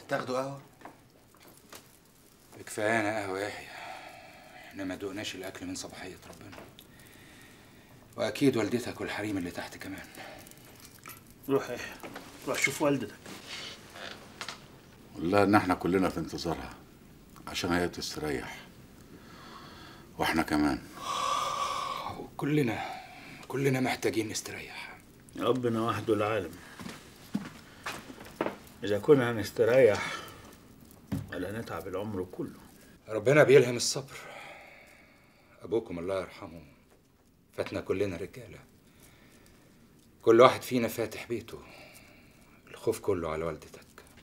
تاخدوا قهوه كفاية قهوة يا يحيى احنا ما دقناش الأكل من صباحية ربنا وأكيد والدتك والحريم اللي تحت كمان روح ايه روح شوف والدتك والله ان احنا كلنا في انتظارها عشان هي تستريح واحنا كمان كلنا كلنا محتاجين نستريح ربنا وحده العالم إذا كنا هنستريح ولا نتعب العمر كله ربنا بيلهم الصبر أبوكم الله يرحمه فاتنا كلنا رجالة كل واحد فينا فاتح بيته الخوف كله على والدتك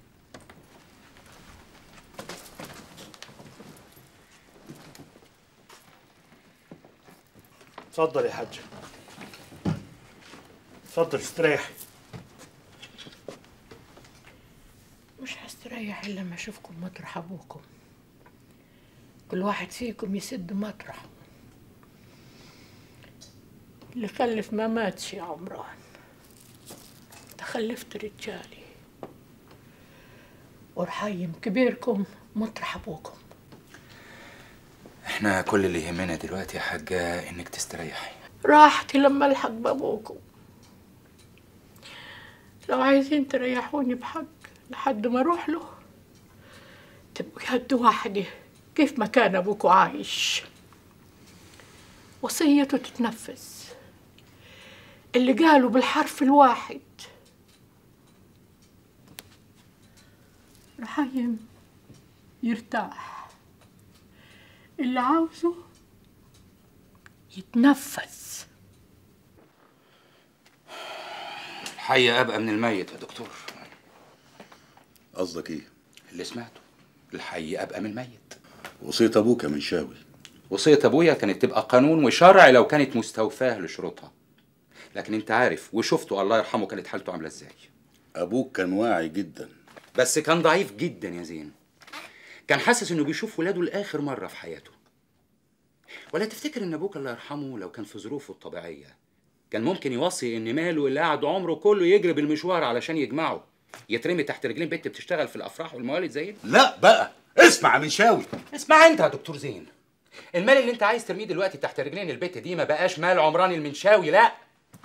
اتفضل يا حاج اتفضل استريحي مش هستريح إلا لما أشوفكم مطرح أبوكم كل واحد فيكم يسد مطرحه اللي خلف ما ماتش يا عمران تخلفت رجالي ورحيم كبيركم مطرح أبوكم احنا كل اللي يهمنا دلوقتي يا حاجة إنك تستريحي راحتي لما ألحق بأبوكم لو عايزين تريحوني بحق لحد ما أروح له تبقوا يد واحدة كيف ما كان أبوكوا عايش وصيته تتنفذ اللي قالوا بالحرف الواحد رحيم يرتاح اللي عاوزه يتنفذ الحي أبقى من الميت يا دكتور قصدك ايه اللي سمعته الحي أبقى من الميت وصية ابوك يا منشاوي وصية أبويا كانت تبقى قانون وشرع لو كانت مستوفاة لشروطها لكن أنت عارف وشفته الله يرحمه كانت حالته عاملة إزاي ابوك كان واعي جدا بس كان ضعيف جدا يا زين كان حاسس انه بيشوف ولاده لاخر مره في حياته ولا تفتكر ان ابوك الله يرحمه لو كان في ظروفه الطبيعيه كان ممكن يوصي ان ماله اللي قعد عمره كله يجري بالمشوار علشان يجمعه يترمي تحت رجلين بنت بتشتغل في الافراح والموالد زي دي لا بقى اسمع يا منشاوي اسمع انت يا دكتور زين المال اللي انت عايز ترميه دلوقتي تحت رجلين البت دي ما بقاش مال عمران المنشاوي لا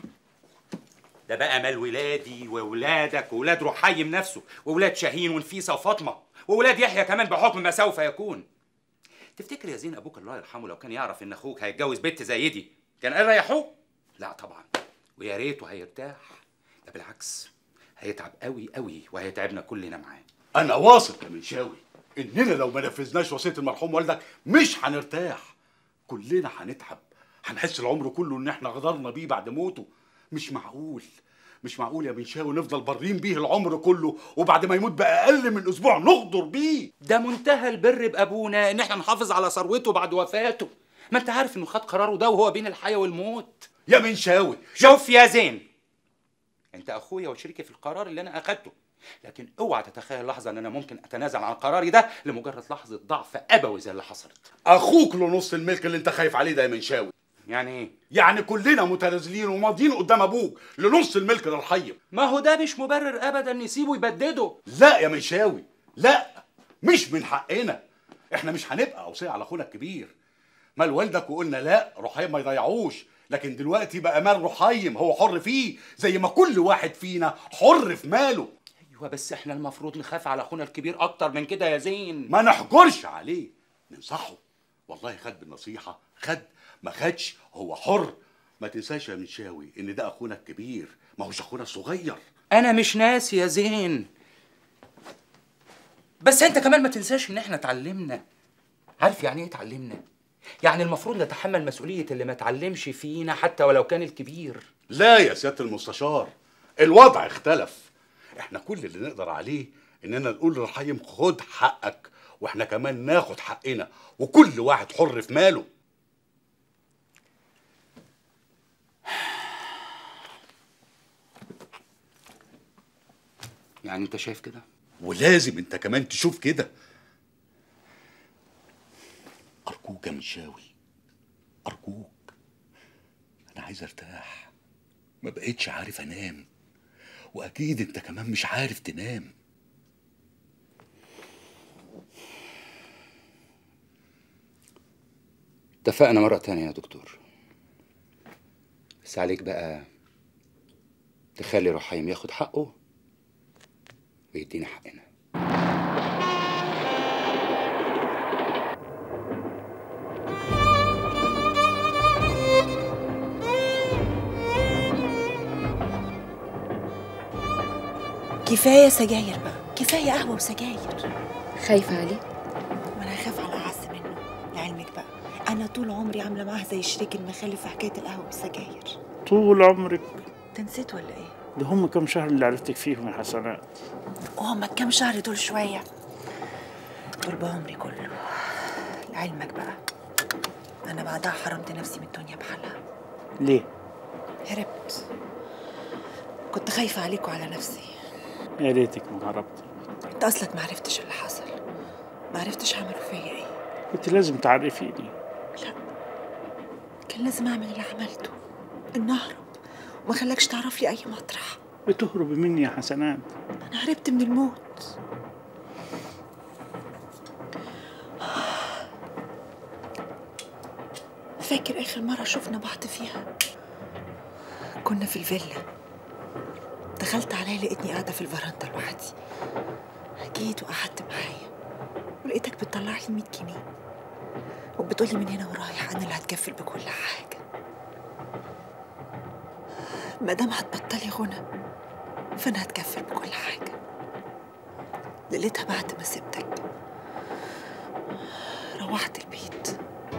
ده بقى مال ولادي وولادك وولاد رحيم نفسه وولاد شاهين ونفيسه وفاطمه وولاد يحيى كمان بحكم ما سوف يكون تفتكر يا زين ابوك الله يرحمه لو كان يعرف ان اخوك هيتجوز بنت زي دي كان قال ريحوه لا طبعا ويا ريته هيرتاح ده بالعكس هيتعب قوي قوي وهيتعبنا كلنا معاه انا واثق يا منشاوي اننا لو ما نفذناش وصيه المرحوم والدك مش هنرتاح كلنا هنتعب هنحس العمر كله ان احنا غدرنا بيه بعد موته مش معقول مش معقول يا منشاوي نفضل بارين بيه العمر كله وبعد ما يموت باقل من اسبوع نغدر بيه ده منتهى البر بابونا ان احنا نحافظ على ثروته بعد وفاته ما انت عارف انه خد قراره ده وهو بين الحياه والموت يا منشاوي شوف يا زين انت اخويا وشريكي في القرار اللي انا اخدته لكن اوعى تتخيل لحظه ان انا ممكن اتنازل عن قراري ده لمجرد لحظه ضعف ابوي زي اللي حصلت اخوك له نص الملك اللي انت خايف عليه ده يا منشاوي يعني ايه يعني كلنا متنازلين وماضيين قدام ابوك لنص الملك للحي ما هو ده مش مبرر ابدا نسيبه يبدده لا يا منشاوي لا مش من حقنا احنا مش هنبقى اوصيه على اخونا الكبير مال والدك وقلنا لا رحيم ما يضيعوش لكن دلوقتي بقى مال رحيم هو حر فيه زي ما كل واحد فينا حر في ماله ايوه بس احنا المفروض نخاف على اخونا الكبير اكتر من كده يا زين ما نحجرش عليه ننصحه والله خد بالنصيحة خد ما خدش هو حر ما تنساش يا منشاوي ان ده اخونا الكبير ما هوش اخونا الصغير انا مش ناسي يا زين بس انت كمان ما تنساش ان احنا اتعلمنا عارف يعني ايه اتعلمنا يعني المفروض نتحمل مسؤولية اللي ما اتعلمش فينا حتى ولو كان الكبير لا يا سيادة المستشار الوضع اختلف احنا كل اللي نقدر عليه اننا نقول للرحيم خد حقك واحنا كمان ناخد حقنا وكل واحد حر في ماله يعني انت شايف كده ولازم انت كمان تشوف كده ارجوك يا منشاوي ارجوك انا عايز ارتاح ما بقيتش عارف انام واكيد انت كمان مش عارف تنام اتفقنا مرة تانية يا دكتور بس عليك بقى تخلي رحيم ياخد حقه ويدينا حقنا كفايه سجاير بقى كفايه قهوه وسجاير خايفة عليه وانا هخاف على اعز منه لعلمك بقى انا طول عمري عامله معاه زي شريك المخالف في حكايه القهوه والسجاير طول عمرك انت نسيت ولا ايه ده هم كم شهر اللي عرفتك فيهم يا حسنات وهما كام شهر دول شويه دول بعمري كله لعلمك بقى انا بعدها حرمت نفسي من الدنيا بحالها ليه؟ هربت كنت خايفه عليك وعلى نفسي يا ريتك ما هربت انت اصلك ما عرفتش اللي حصل ما عرفتش عملوا فيا ايه كنت لازم تعرفيني لا كان لازم اعمل اللي عملته ان اهرب وما خلاكش تعرف لي اي مطرح بتهربي مني يا حسنات انا هربت من الموت فاكر اخر مره شفنا بعض فيها كنا في الفيلا دخلت عليا لقيتني قاعده في الفرندا لوحدي جيت وقعدت معايا ولقيتك بتطلع لي 100 جنيه وبتقولي من هنا ورايح انا اللي هتكفل بكل حاجه ما دام هتبطلي غنى فانا هتكفل بكل حاجه ليلتها بعد ما سبتك روحت البيت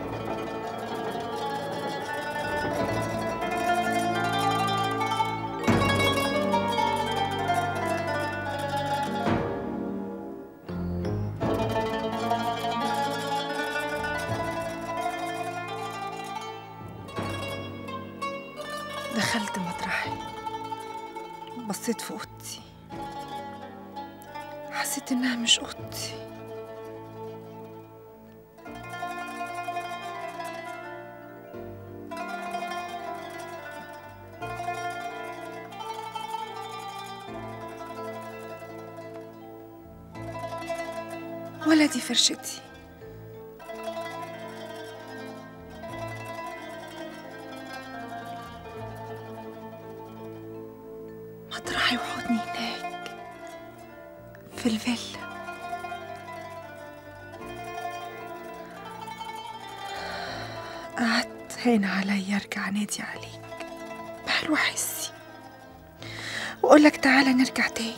دخلت مطرحي بصيت في اوضتي حسيت انها مش اوضتي ولا دي فرشتي مطرحي وحضني هناك في الفيلا قعدت هين عليا ارجع نادي عليك بحلو حسي واقول لك تعالى نرجع تاني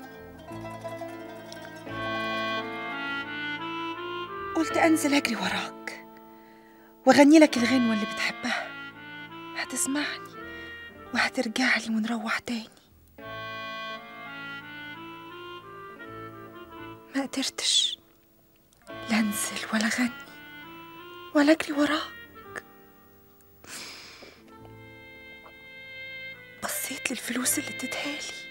قلت انزل اجري وراك واغني لك الغنوه اللي بتحبها هتسمعني وهترجع لي ونروح تاني ما قدرتش لا انزل ولا اغني ولا اجري وراك بصيت للفلوس اللي اديتها لي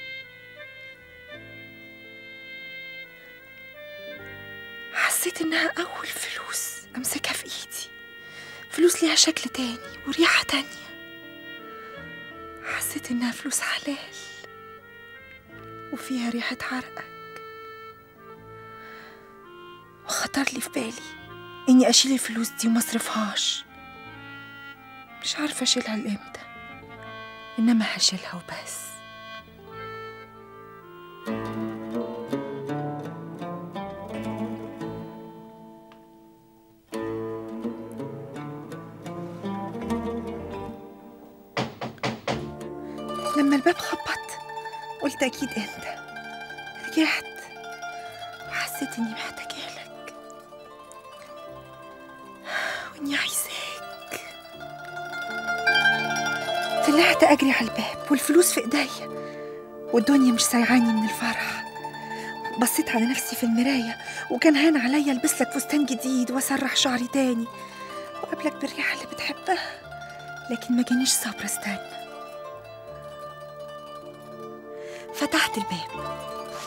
حسيت انها اول فلوس امسكها في ايدي فلوس ليها شكل تاني وريحه تانيه حسيت انها فلوس حلال وفيها ريحه عرقك وخطر لي في بالي اني اشيل الفلوس دي وما اصرفهاش مش عارفه اشيلها لامتى انما هشيلها وبس لما الباب خبط قلت اكيد انت رجعت وحسيت اني محتاجه لك واني عايزاك طلعت اجري على الباب والفلوس في ايديا والدنيا مش سايعاني من الفرح بصيت على نفسي في المرايه وكان هان عليا البس لك فستان جديد واسرح شعري تاني وقابلك بالريحه اللي بتحبها لكن ما جانيش صبر استنى فتحت الباب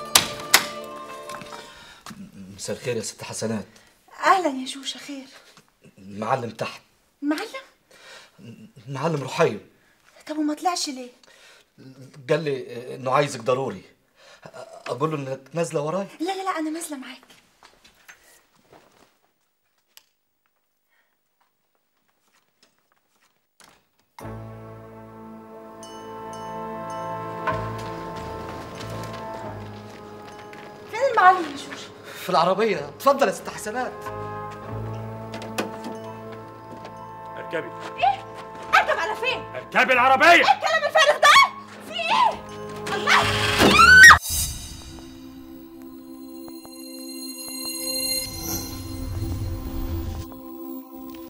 مساء الخير يا ست حسنات اهلا يا شوشه خير المعلم تحت معلم المعلم رحيم طب وما طلعش ليه قال لي انه عايزك ضروري اقول له انك نازله وراي لا لا لا انا نازله معاك معلم يا شوشة في العربيه اتفضل يا ست حسنات اركبي ايه اركب على فين اركبي العربيه الكلام الفارغ ده في ايه الله